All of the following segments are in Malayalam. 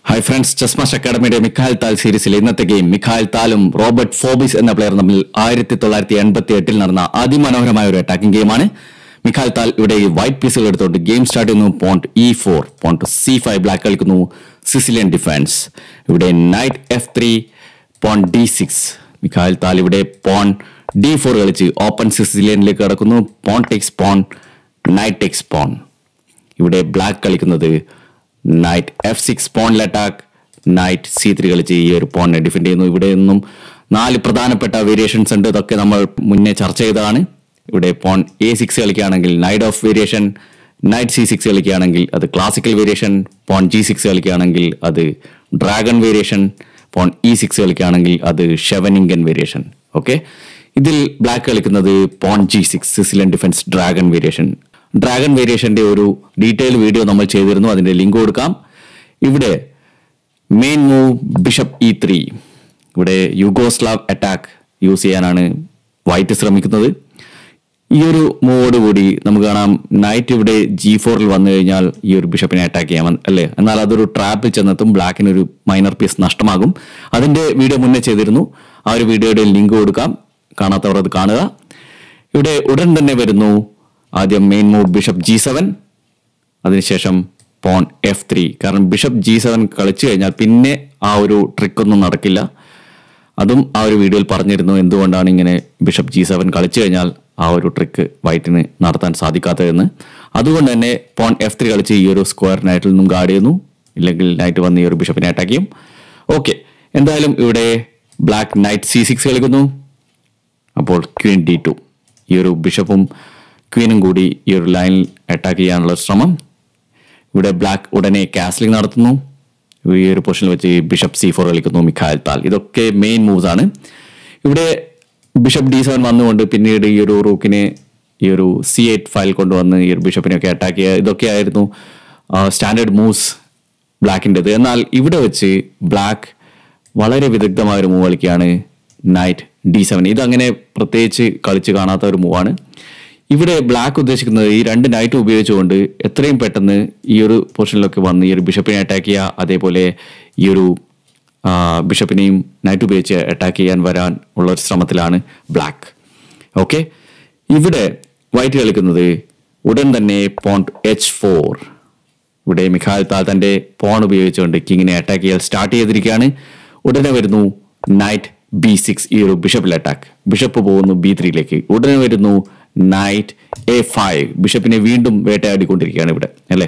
ഹായ് ഫ്രണ്ട്സ് ചെസ്മാഷ് അക്കാഡമിയുടെ മിഖാൽ താൽ സീരീസിലെ ഇന്നത്തെ ഗെയിം മിഖാൽ താലും റോബർട്ട് ഫോബിസ് എന്ന പ്ലെയർ തമ്മിൽ ആയിരത്തി തൊള്ളായിരത്തി എൺപത്തി എട്ടിൽ നടന്ന അതിമനോഹരമായ ഒരു അറ്റാക്കിംഗ് ഗെയിമാണ് മിഖാൽ താൽ ഇവിടെ ഈ വൈറ്റ് പീസുകൾ എടുത്തുകൊണ്ട് ഗെയിം സ്റ്റാർട്ട് ചെയ്യുന്നു pawn e four pawn c five black കളിക്കുന്നു സിസിലിയൻ ഡിഫൻസ് ഇവിടെ knight f three pawn d six Mikhail Tal ഇവിടെ പോൺ ഡി ഫോർ കളിച്ച് ഓപ്പൺ സിസിലിയനിലേക്ക് കടക്കുന്നു pawn takes pawn knight takes pawn ഇവിടെ ബ്ലാക്ക് കളിക്കുന്നത് നൈറ്റ് എഫ് സിക്സ് പോണിൽ അറ്റാക്ക് നൈറ്റ് സി ത്രീ കളിച്ച് ഈ ഒരു പോണിനെ ഡിഫെൻഡ് ചെയ്യുന്നു ഇവിടെ നിന്നും നാല് പ്രധാനപ്പെട്ട വേരിയേഷൻസ് ഉണ്ട് ഇതൊക്കെ നമ്മൾ മുന്നേ ചർച്ച ചെയ്തതാണ് ഇവിടെ പോൺ എ സിക്സ് കളിക്കുകയാണെങ്കിൽ Najdorf variation knight c six കളിക്കുകയാണെങ്കിൽ അത് classical variation pawn g six കളിക്കുകയാണെങ്കിൽ അത് dragon variation pawn e six കളിക്കുകയാണെങ്കിൽ അത് ഷെവനിങ്കൻ വേരിയേഷൻ ഓക്കെ ഇതിൽ ബ്ലാക്ക് കളിക്കുന്നത് pawn g six Sicilian defence dragon variation dragon വേരിയേഷന്റെ ഒരു ഡീറ്റെയിൽ വീഡിയോ നമ്മൾ ചെയ്തിരുന്നു അതിന്റെ ലിങ്ക് കൊടുക്കാം ഇവിടെ main move bishop e three ഇവിടെ യുഗോസ്ലാവ് അറ്റാക്ക് യൂസ് ചെയ്യാനാണ് വൈറ്റ് ശ്രമിക്കുന്നത് ഈ ഒരു മൂവോടുകൂടി നമുക്ക് കാണാം നൈറ്റ് ഇവിടെ ജി ഫോറിൽ വന്നു കഴിഞ്ഞാൽ ഈ ഒരു ബിഷപ്പിനെ അറ്റാക്ക് ചെയ്യാം അല്ലേ എന്നാൽ അതൊരു ട്രാപ്പിൽ ചെന്നെത്തും ബ്ലാക്കിന് ഒരു മൈനർ പീസ് നഷ്ടമാകും അതിന്റെ വീഡിയോ മുന്നേ ചെയ്തിരുന്നു ആ ഒരു വീഡിയോയുടെ ലിങ്ക് കൊടുക്കാം കാണാത്തവർ അത് കാണുക ഇവിടെ ഉടൻ തന്നെ വരുന്നു ആദ്യം main move bishop g seven അതിനുശേഷം പോൺ എഫ് ത്രീ കാരണം ബിഷപ്പ് ജി സെവൻ കളിച്ചു കഴിഞ്ഞാൽ പിന്നെ ആ ഒരു ട്രിക്കൊന്നും നടക്കില്ല അതും ആ ഒരു വീഡിയോയിൽ പറഞ്ഞിരുന്നു എന്തുകൊണ്ടാണ് ഇങ്ങനെ ബിഷപ്പ് ജി സെവൻ കളിച്ചു കഴിഞ്ഞാൽ ആ ഒരു ട്രിക്ക് വൈറ്റിന് നടത്താൻ സാധിക്കാത്തതെന്ന് അതുകൊണ്ട് തന്നെ പോൺ എഫ് ത്രീ കളിച്ച് ഈ ഒരു സ്ക്വയർ നൈറ്റിൽ നിന്നും ഗാർഡ് ചെയ്യുന്നു ഇല്ലെങ്കിൽ നൈറ്റ് വന്ന് ഈ ഒരു ബിഷപ്പിനെ അറ്റാക്ക് ചെയ്യും ഓക്കെ എന്തായാലും ഇവിടെ ബ്ലാക്ക് നൈറ്റ് സി സിക്സ് കളിക്കുന്നു അപ്പോൾ ക്വീൻ ഡി ടു ഈ ഒരു ബിഷപ്പും ക്വീനും കൂടി ഈ ഒരു ലൈനിൽ അറ്റാക്ക് ചെയ്യാനുള്ള ശ്രമം ഇവിടെ ബ്ലാക്ക് ഉടനെ കാസ്ലിംഗ് നടത്തുന്നു ഈ ഒരു പൊസിഷനിൽ വെച്ച് ബിഷപ്പ് സി ഫോർ കളിക്കുന്നു മിഖായൽ താൽ ഇതൊക്കെ മെയിൻ മൂവ്സ് ആണ് ഇവിടെ ബിഷപ്പ് ഡി സെവൻ വന്നുകൊണ്ട് പിന്നീട് ഈ ഒരു റൂക്കിനെ ഈ ഒരു സി എയ്റ്റ് ഫയൽ കൊണ്ടുവന്ന് ഈ ഒരു ബിഷപ്പിനെയൊക്കെ അറ്റാക്ക് ചെയ്യുക ഇതൊക്കെയായിരുന്നു സ്റ്റാൻഡേർഡ് മൂവ്സ് ബ്ലാക്കിൻ്റെത് എന്നാൽ ഇവിടെ വെച്ച് ബ്ലാക്ക് വളരെ വിദഗ്ധമായ ഒരു മൂവ് കളിക്കുകയാണ് നൈറ്റ് ഡി സെവൻ ഇതങ്ങനെ പ്രത്യേകിച്ച് കളിച്ച് കാണാത്ത ഒരു മൂവാണ് ഇവിടെ ബ്ലാക്ക് ഉദ്ദേശിക്കുന്നത് ഈ രണ്ട് നൈറ്റ് ഉപയോഗിച്ചുകൊണ്ട് എത്രയും പെട്ടെന്ന് ഈ ഒരു പൊസിഷനിലൊക്കെ വന്ന് ഈ ഒരു ബിഷപ്പിനെ അറ്റാക്ക് ചെയ്യുക അതേപോലെ ഈ ഒരു ആ, ബിഷപ്പിനെയും നൈറ്റ് ഉപയോഗിച്ച് അറ്റാക്ക് ചെയ്യാൻ വരാൻ ഉള്ള ഒരു ശ്രമത്തിലാണ് ബ്ലാക്ക് ഓക്കെ ഇവിടെ വൈറ്റ് കളിക്കുന്നത് ഉടൻ തന്നെ പോണ്ട് എച്ച് ഫോർ ഇവിടെ മിഖാൽ താൽ തന്റെ പോൺ ഉപയോഗിച്ചുകൊണ്ട് കിങ്ങിനെ അറ്റാക്ക് ചെയ്യാൻ സ്റ്റാർട്ട് ചെയ്തിരിക്കുകയാണ് ഉടനെ വരുന്നു നൈറ്റ് ബി സിക്സ് ഈ ഒരു ബിഷപ്പിൽ അറ്റാക്ക് ബിഷപ്പ് പോകുന്നു ബി ത്രീയിലേക്ക് ഉടനെ വരുന്നു നൈറ്റ് എ ഫൈവ് ബിഷപ്പിനെ വീണ്ടും വേട്ടയാടിക്കൊണ്ടിരിക്കുകയാണ് ഇവിടെ അല്ലേ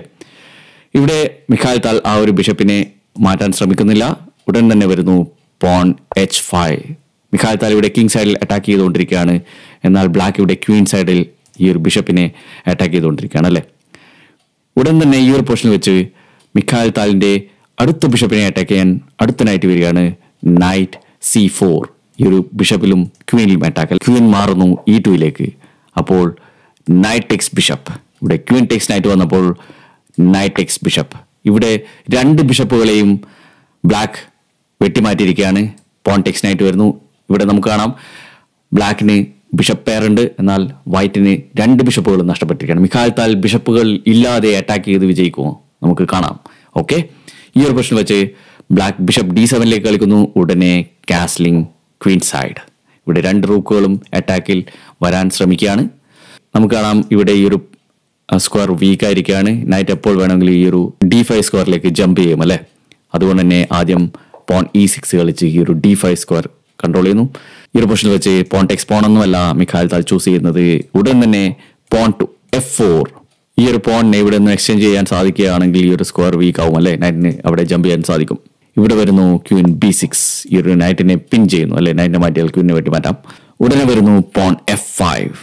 ഇവിടെ മിഖാൽ താൽ ആ ഒരു ബിഷപ്പിനെ മാറ്റാൻ ശ്രമിക്കുന്നില്ല ഉടൻ തന്നെ വരുന്നു porn H five Michal Tal ഇവിടെ കിങ് സൈഡിൽ അറ്റാക്ക് ചെയ്തുകൊണ്ടിരിക്കുകയാണ് എന്നാൽ ബ്ലാക്ക് ഇവിടെ ക്വീൻ സൈഡിൽ ഈ ഒരു ബിഷപ്പിനെ അറ്റാക്ക് ചെയ്തുകൊണ്ടിരിക്കുകയാണ് അല്ലേ ഉടൻ തന്നെ ഈ ഒരു പൊസിഷനിൽ വെച്ച് മിഖാൽ താലിന്റെ അടുത്ത ബിഷപ്പിനെ അറ്റാക്ക് ചെയ്യാൻ അടുത്ത നൈറ്റ് വരികയാണ് നൈറ്റ് സി ഫോർ ഈ ഒരു ബിഷപ്പിലും ക്വീനിലും അറ്റാക്ക് ക്വീൻ മാറുന്നു ഇ ടുയിലേക്ക് അപ്പോൾ നൈറ്റ് ടെക്സ് ബിഷപ്പ് ഇവിടെ ക്വീൻ ടെക്സ് നൈറ്റ് വന്നപ്പോൾ നൈറ്റ് ടെക്സ് ബിഷപ്പ് ഇവിടെ രണ്ട് ബിഷപ്പുകളെയും ബ്ലാക്ക് വെട്ടിമാറ്റിയിരിക്കുകയാണ് പോൺ ടെക്സ് നൈറ്റ് വരുന്നു ഇവിടെ നമുക്ക് കാണാം ബ്ലാക്കിന് ബിഷപ്പ് പെയർ ഉണ്ട് എന്നാൽ വൈറ്റിന് രണ്ട് ബിഷപ്പുകളും നഷ്ടപ്പെട്ടിരിക്കുകയാണ് മിഖാൽ താൽ ബിഷപ്പുകൾ ഇല്ലാതെ അറ്റാക്ക് ചെയ്ത് വിജയിക്കുമോ നമുക്ക് കാണാം ഓക്കെ ഈ ഒരു പ്രശ്നം വെച്ച് ബ്ലാക്ക് ബിഷപ്പ് ഡി സെവനിലേക്ക് കളിക്കുന്നു ഉടനെ കാസ്ലിംഗ് ക്വീൻ സൈഡ് ഇവിടെ രണ്ട് റൂക്കുകളും അറ്റാക്കിൽ വരാൻ ശ്രമിക്കുകയാണ് നമുക്ക് കാണാം ഇവിടെ ഈ ഒരു സ്ക്വയർ വീക്ക് ആയിരിക്കുകയാണ് നൈറ്റ് എപ്പോൾ വേണമെങ്കിലും ഈ ഒരു ഡി ഫൈവ് സ്ക്വയറിലേക്ക് ജമ്പ് ചെയ്യും അല്ലേ അതുകൊണ്ട് തന്നെ ആദ്യം പോൺ ഇ സിക്സ് കളിച്ച് ഈ ഒരു ഡി ഫൈവ് സ്ക്വയർ കൺട്രോൾ ചെയ്യുന്നു ഈ ഒരു പൊസിഷനിൽ വെച്ച് പോൺ ടെക്സ് പോൺ ഒന്നുമല്ല മിഖാൽ താൽ ചൂസ് ചെയ്യുന്നത് ഉടൻ തന്നെ പോൺ ടു എഫ് ഫോർ ഈ ഒരു പോണിനെ ഇവിടെ നിന്ന് എക്സ്ചേഞ്ച് ചെയ്യാൻ സാധിക്കുകയാണെങ്കിൽ ഈ ഒരു സ്ക്വയർ വീക്ക് ആവും അല്ലേ നൈറ്റിന് അവിടെ ജമ്പ് ചെയ്യാൻ സാധിക്കും ഇവിടെ വരുന്നു ക്യൂൻ ബി സിക്സ് ഈ ഒരു നൈറ്റിനെ പിൻ ചെയ്യുന്നു അല്ലെ നൈറ്റിനെ മാറ്റിയാൽ ക്യൂവിനെ വെട്ടി മാറ്റാം ഉടനെ വരുന്നു പോൺ എഫ് ഫൈവ്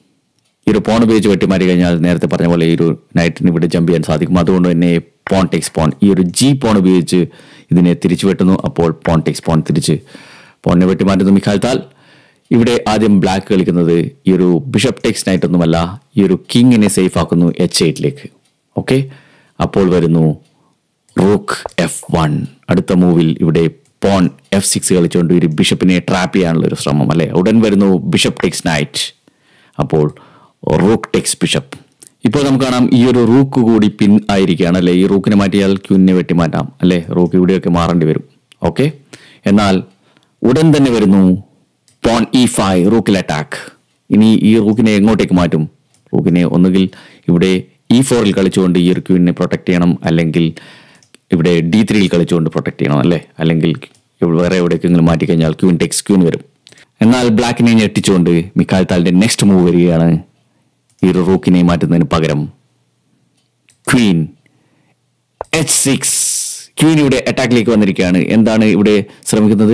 ഈ ഒരു പോൺ ഉപയോഗിച്ച് വെട്ടിമാറി കഴിഞ്ഞാൽ നേരത്തെ പറഞ്ഞ പോലെ ഈ ഒരു നൈറ്റിന് ഇവിടെ ജമ്പ് ചെയ്യാൻ സാധിക്കും അതുകൊണ്ട് തന്നെ പോൺ ടെക്സ് പോൺ ഈ ഒരു ജി പോൺ ഉപയോഗിച്ച് ഇതിനെ തിരിച്ചു വെട്ടുന്നു അപ്പോൾ പോൺ ടെക്സ് പോൺ തിരിച്ച് പോണിനെ വെട്ടിമാറ്റുന്നു മിഖാൽ താൽ ഇവിടെ ആദ്യം ബ്ലാക്ക് കളിക്കുന്നത് ഈ ഒരു ബിഷപ്പ് ടെക്സ് നൈറ്റ് ഒന്നുമല്ല ഈ ഒരു കിങ്ങിനെ സേഫ് ആക്കുന്നു എച്ച് എയ്റ്റിലേക്ക് ഓക്കെ അപ്പോൾ വരുന്നു റൂക്ക് എഫ് വൺ അടുത്ത മൂവിൽ ഇവിടെ പോൺ എഫ് സിക്സ് കളിച്ചുകൊണ്ട് ഒരു ബിഷപ്പിനെ ട്രാപ്പ് ചെയ്യാനുള്ള ഒരു ശ്രമം അല്ലെ ഉടൻ വരുന്നു ബിഷപ്പ് ടെക്സ് നൈറ്റ് അപ്പോൾ റൂക്ക് ടെക്സ് ബിഷപ്പ് ഇപ്പോൾ നമുക്ക് കാണാം ഈ ഒരു റൂക്ക് കൂടി പിൻ ആയിരിക്കുകയാണ് അല്ലേ ഈ റൂക്കിനെ മാറ്റിയാൽ ക്യൂനെ വെട്ടി മാറ്റാം അല്ലേ റൂക്ക് ഇവിടെയൊക്കെ മാറേണ്ടി വരും ഓക്കെ എന്നാൽ ഉടൻ തന്നെ വരുന്നു പോൺ ഇ ഫൈവ് റൂക്കിൽ അറ്റാക്ക് ഇനി ഈ റൂക്കിനെ എങ്ങോട്ടേക്ക് മാറ്റും റൂക്കിനെ ഒന്നുകിൽ ഇവിടെ ഇ ഫോറിൽ കളിച്ചുകൊണ്ട് ഈ ഒരു ക്യൂവിനെ പ്രൊട്ടക്ട് ചെയ്യണം അല്ലെങ്കിൽ ഇവിടെ ഡി ത്രീയിൽ കളിച്ചുകൊണ്ട് പ്രൊട്ടക്ട് ചെയ്യണം അല്ലേ അല്ലെങ്കിൽ ഇവിടെ വേറെ എവിടേക്കെങ്കിലും മാറ്റിക്കഴിഞ്ഞാൽ ക്യൂൻ ടെക്സ് ക്യൂൻ വരും എന്നാൽ ബ്ലാക്കിനെ ഞെട്ടിച്ചുകൊണ്ട് മിക്കാൽ താലിന്റെ നെക്സ്റ്റ് മൂവ് വരികയാണ് ഈ ഒരു റൂക്കിനെ മാറ്റുന്നതിന് പകരം ക്വീൻ എച്ച് സിക്സ് ക്വീൻ ഇവിടെ അറ്റാക്കിലേക്ക് വന്നിരിക്കുകയാണ് എന്താണ് ഇവിടെ ശ്രമിക്കുന്നത്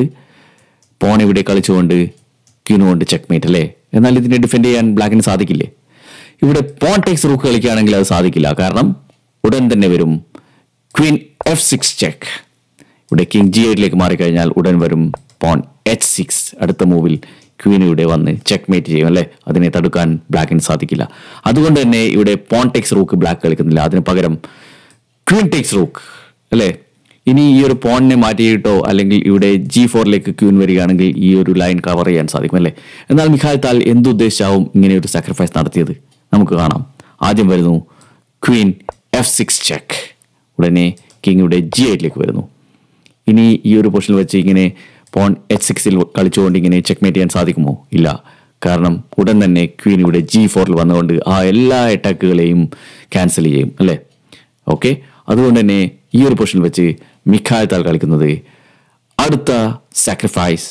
പോൺ ഇവിടെ കളിച്ചുകൊണ്ട് ക്വീൻ കൊണ്ട് ചെക്ക് അല്ലേ എന്നാൽ ഇതിനെ ഡിഫെൻഡ് ചെയ്യാൻ ബ്ലാക്കിന് സാധിക്കില്ലേ ഇവിടെ പോൺ ടെക്സ് റൂക്ക് കളിക്കുകയാണെങ്കിൽ അത് സാധിക്കില്ല കാരണം ഉടൻ തന്നെ വരും ക്വീൻ എഫ് സിക്സ് ചെക്ക് ഇവിടെ കിങ് ജി എയ്റ്റിലേക്ക് മാറിക്കഴിഞ്ഞാൽ ഉടൻ വരും പോൺ എച്ച് സിക്സ് അടുത്ത മൂവിൽ ക്വീൻ ഇവിടെ വന്ന് ചെക്ക് മേറ്റ് ചെയ്യും അല്ലേ അതിനെ തടുക്കാൻ ബ്ലാക്കിന് സാധിക്കില്ല അതുകൊണ്ട് തന്നെ ഇവിടെ പോൺ ടെക്സ് റൂക്ക് ബ്ലാക്ക് കളിക്കുന്നില്ല അതിന് പകരം ക്വീൻ ടെക്സ് റൂക്ക് അല്ലേ ഇനി ഈ ഒരു പോണിനെ മാറ്റിയിട്ടോ അല്ലെങ്കിൽ ഇവിടെ ജി ഫോറിലേക്ക് ക്യൂൻ വരികയാണെങ്കിൽ ഈ ഒരു ലൈൻ കവർ ചെയ്യാൻ സാധിക്കും അല്ലേ എന്നാൽ മിഖാൽ താൽ എന്തുദ്ദേശിച്ചാവും ഇങ്ങനെ ഒരു സാക്രിഫൈസ് നടത്തിയത് നമുക്ക് കാണാം ആദ്യം വരുന്നു ക്വീൻ എഫ് സിക്സ് ചെക്ക് ഉടനെ കിങ് ഇവിടെ ജി എയ്റ്റിലേക്ക് വരുന്നു ഇനി ഈ ഒരു പൊസിഷനിൽ വെച്ച് ഇങ്ങനെ പോൺ എച്ച് സിക്സിൽ കളിച്ചുകൊണ്ട് ഇങ്ങനെ ചെക്ക്മേറ്റ് ചെയ്യാൻ സാധിക്കുമോ ഇല്ല കാരണം ഉടൻ തന്നെ ക്വീൻ ഇവിടെ ജി ഫോറിൽ വന്നുകൊണ്ട് ആ എല്ലാ അറ്റാക്കുകളെയും ക്യാൻസൽ ചെയ്യും അല്ലേ ഓക്കെ അതുകൊണ്ട് തന്നെ ഈ ഒരു പൊസിഷനിൽ വെച്ച് മിഖായത്താൽ കളിക്കുന്നത് അടുത്ത സാക്രിഫൈസ്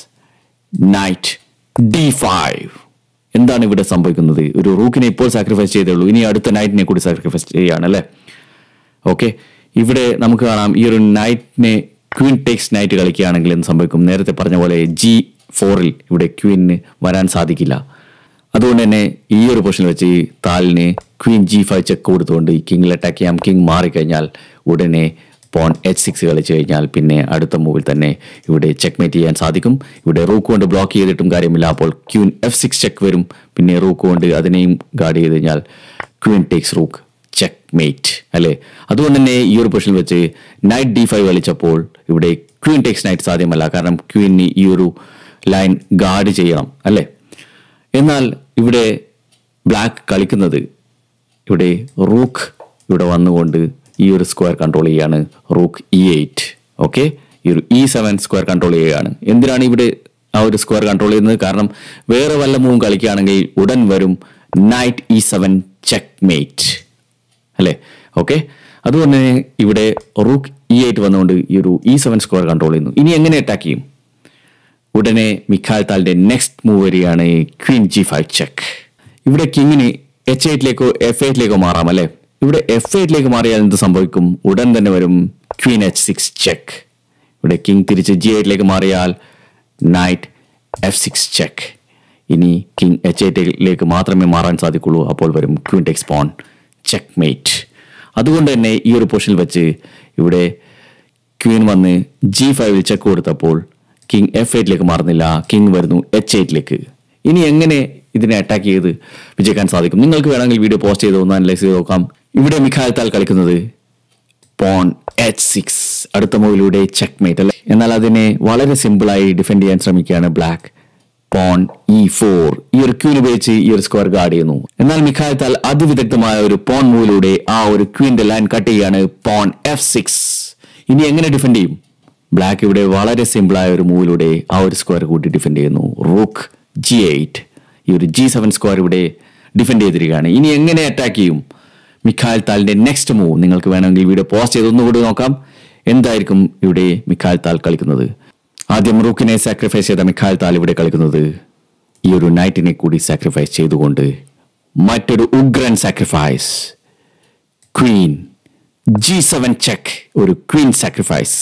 നൈറ്റ് ഡി ഫൈവ് എന്താണ് ഇവിടെ സംഭവിക്കുന്നത് ഒരു റൂക്കിനെ ഇപ്പോൾ സാക്രിഫൈസ് ചെയ്തേ ഉള്ളൂ ഇനി അടുത്ത നൈറ്റിനെ കൂടി സാക്രിഫൈസ് ചെയ്യുകയാണ് അല്ലേ ഓക്കെ ഇവിടെ നമുക്ക് കാണാം ഈ ഒരു നൈറ്റിനെ ക്വീൻ ടേക്സ് നൈറ്റ് കളിക്കുകയാണെങ്കിൽ എന്ത് സംഭവിക്കും നേരത്തെ പറഞ്ഞ പോലെ ജി ഫോറിൽ ഇവിടെ ക്വീനിന് വരാൻ സാധിക്കില്ല അതുകൊണ്ട് തന്നെ ഈ ഒരു പൊസിഷനിൽ വെച്ച് താലിന് ക്വീൻ ജി ഫൈവ് ചെക്ക് കൊടുത്തുകൊണ്ട് ഈ കിങ്ങിൽ അറ്റാക്ക് ചെയ്യാം കിങ് മാറിക്കഴിഞ്ഞാൽ ഉടനെ പോൺ എച്ച് സിക്സ് കളിച്ചു കഴിഞ്ഞാൽ പിന്നെ അടുത്ത മൂവിൽ തന്നെ ഇവിടെ ചെക്ക്മേറ്റ് ചെയ്യാൻ സാധിക്കും ഇവിടെ റൂക്ക് കൊണ്ട് ബ്ലോക്ക് ചെയ്തിട്ടും കാര്യമില്ല അപ്പോൾ ക്യൂൻ എഫ് സിക്സ് ചെക്ക് വരും പിന്നെ റൂക്ക് കൊണ്ട് അതിനെയും ഗാർഡ് ചെയ്ത് കഴിഞ്ഞാൽ queen takes rook checkmate അല്ലേ അതുകൊണ്ട് തന്നെ ഈ ഒരു പൊസിഷനിൽ വെച്ച് നൈറ്റ് ഡി ഫൈവ് കളിച്ചപ്പോൾ ഇവിടെ ക്വീൻ ടേക്സ് നൈറ്റ് സാധ്യമല്ല കാരണം ക്വീന് ഈ ഒരു ലൈൻ ഗാർഡ് ചെയ്യണം അല്ലേ എന്നാൽ ഇവിടെ ബ്ലാക്ക് കളിക്കുന്നത് ഇവിടെ റൂക്ക് ഇവിടെ വന്നുകൊണ്ട് ഈ ഒരു സ്ക്വയർ കൺട്രോൾ ചെയ്യാണ് റൂക്ക് ഇ എയ്റ്റ് ഓക്കെ ഈ ഒരു ഇ സെവൻ സ്ക്വയർ കൺട്രോൾ ചെയ്യുകയാണ് എന്തിനാണ് ഇവിടെ ആ ഒരു സ്ക്വയർ കൺട്രോൾ ചെയ്യുന്നത് കാരണം വേറെ വല്ല മൂവും കളിക്കുകയാണെങ്കിൽ ഉടൻ വരും knight e seven checkmate അല്ലേ ഓക്കെ അതുകൊണ്ട് തന്നെ ഇവിടെ റൂക്ക് ഇ എയ്റ്റ് വന്നുകൊണ്ട് ഈ ഒരു ഇ സെവൻ സ്ക്വയർ കൺട്രോൾ ചെയ്യുന്നു ഇനി എങ്ങനെ അറ്റാക്ക് ചെയ്യും ഉടനെ മിഖാൽ താലിന്റെ നെക്സ്റ്റ് മൂവ് വരികയാണ് ക്വീൻ ജി ഫൈവ് ചെക്ക് ഇവിടെ കിങ്ങിന് എച്ച് എയ്റ്റിലേക്കോ എഫ് എയ്റ്റിലേക്കോ മാറാം അല്ലേ ഇവിടെ എഫ് എയ്റ്റിലേക്ക് മാറിയാൽ എന്ത് സംഭവിക്കും ഉടൻ തന്നെ വരും ക്വീൻ എച്ച് സിക്സ് ചെക്ക് ഇവിടെ കിങ് തിരിച്ച് ജി എയ്റ്റിലേക്ക് മാറിയാൽ നൈറ്റ് എഫ് സിക്സ് ചെക്ക് ഇനി കിങ് എച്ച് എയ്റ്റിലേക്ക് മാത്രമേ മാറാൻ സാധിക്കുള്ളൂ അപ്പോൾ വരും queen takes pawn checkmate അതുകൊണ്ട് തന്നെ ഈ ഒരു പൊസിഷനിൽ വെച്ച് ഇവിടെ ക്വീൻ വന്ന് ജി ഫൈവിൽ ചെക്ക് കൊടുത്തപ്പോൾ കിങ് എഫ് എയ്റ്റിലേക്ക് മാറുന്നില്ല കിങ് വരുന്നു എച്ച് എയ്റ്റിലേക്ക് ഇനി എങ്ങനെ ഇതിനെ അറ്റാക്ക് ചെയ്ത് വിജയിക്കാൻ സാധിക്കും നിങ്ങൾക്ക് വേണമെങ്കിൽ വീഡിയോ പോസ്റ്റ് ചെയ്ത് ഒന്ന് അനലൈസ് ചെയ്ത് നോക്കാം ഇവിടെ മിഖാൽ താൽ കളിക്കുന്നത് പോൺ എച്ച് സിക്സ് അടുത്ത മൂവിലൂടെ ചെക്ക് മേറ്റ് അല്ലേ എന്നാൽ അതിനെ വളരെ സിമ്പിളായി ഡിഫെൻഡ് ചെയ്യാൻ ശ്രമിക്കുകയാണ് ബ്ലാക്ക് പോൺ ഇ ഫോർ ഈ ഒരു ക്യൂൻ ഉപയോഗിച്ച് ഈ ഒരു സ്ക്വയർ ഗാർഡ് ചെയ്യുന്നു എന്നാൽ മിഖാൽ താൽ അതിവിദഗ്ധമായ ഒരു പോൺ മൂവിലൂടെ ആ ഒരു ക്യൂവിന്റെ ലൈൻ കട്ട് ചെയ്യാണ് പോൺ എഫ് സിക്സ് ഇനി എങ്ങനെ ഡിഫെൻഡ് ചെയ്യും ബ്ലാക്ക് ഇവിടെ വളരെ സിമ്പിളായ ഒരു മൂവിലൂടെ ആ ഒരു സ്ക്വയർ കൂട്ടി ഡിഫെൻഡ് ചെയ്യുന്നു റൂക്ക് ജി എയ്റ്റ് ഈ ഒരു ജി സെവൻ സ്ക്വയർ ഇവിടെ ഡിഫെൻഡ് ചെയ്തിരിക്കുകയാണ് ഇനി എങ്ങനെ അറ്റാക്ക് ചെയ്യും മിഖാൽ താലിന്റെ നെക്സ്റ്റ് മൂവ് നിങ്ങൾക്ക് വേണമെങ്കിൽ വീഡിയോ പോസ്റ്റ് ചെയ്ത് ഒന്നുകൂടി നോക്കാം എന്തായിരിക്കും ഇവിടെ മിഖാൽ താൽ കളിക്കുന്നത് ആദ്യം റൂക്കിനെ സാക്രിഫൈസ് ചെയ്ത മിഖാൽ താൽ ഇവിടെ കളിക്കുന്നത് ഈ ഒരു നൈറ്റിനെ കൂടി സാക്രിഫൈസ് ചെയ്തുകൊണ്ട് മറ്റൊരു ഉഗ്രൻ sacrifice queen g seven check ഒരു queen sacrifice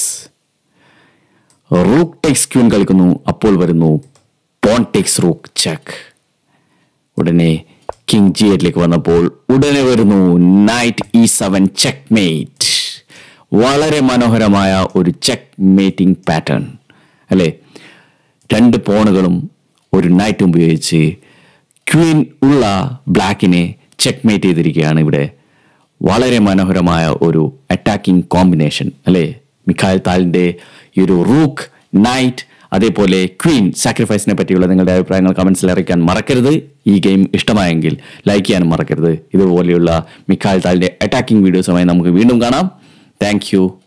rook takes queen കളിക്കുന്നു അപ്പോൾ വരുന്നു പോൺ ടെക്സ് റൂക്ക് ചെക്ക് ഉടനെ കിങ് ജി എയ്റ്റിലേക്ക് വന്നപ്പോൾ ഉടനെ വരുന്നു knight e seven checkmate വളരെ മനോഹരമായ ഒരു ചെക്ക് മേറ്റിംഗ് പാറ്റേൺ അല്ലേ രണ്ട് പോണുകളും ഒരു നൈറ്റും ഉപയോഗിച്ച് ക്വീൻ ഉള്ള ബ്ലാക്കിനെ ചെക്ക് മേറ്റ് ചെയ്തിരിക്കുകയാണ് ഇവിടെ വളരെ മനോഹരമായ ഒരു അറ്റാക്കിംഗ് കോമ്പിനേഷൻ അല്ലേ മിഖാൽ താലിൻ്റെ ഈ ഒരു റൂക്ക് നൈറ്റ് അതേപോലെ ക്വീൻ സാക്രിഫൈസിനെ പറ്റിയുള്ള നിങ്ങളുടെ അഭിപ്രായങ്ങൾ കമൻസിൽ അറിയിക്കാൻ മറക്കരുത് ഈ ഗെയിം ഇഷ്ടമായെങ്കിൽ ലൈക്ക് ചെയ്യാനും മറക്കരുത് ഇതുപോലെയുള്ള മിഖാൽ താലിന്റെ അറ്റാക്കിംഗ് വീഡിയോസുമായി നമുക്ക് വീണ്ടും കാണാം താങ്ക്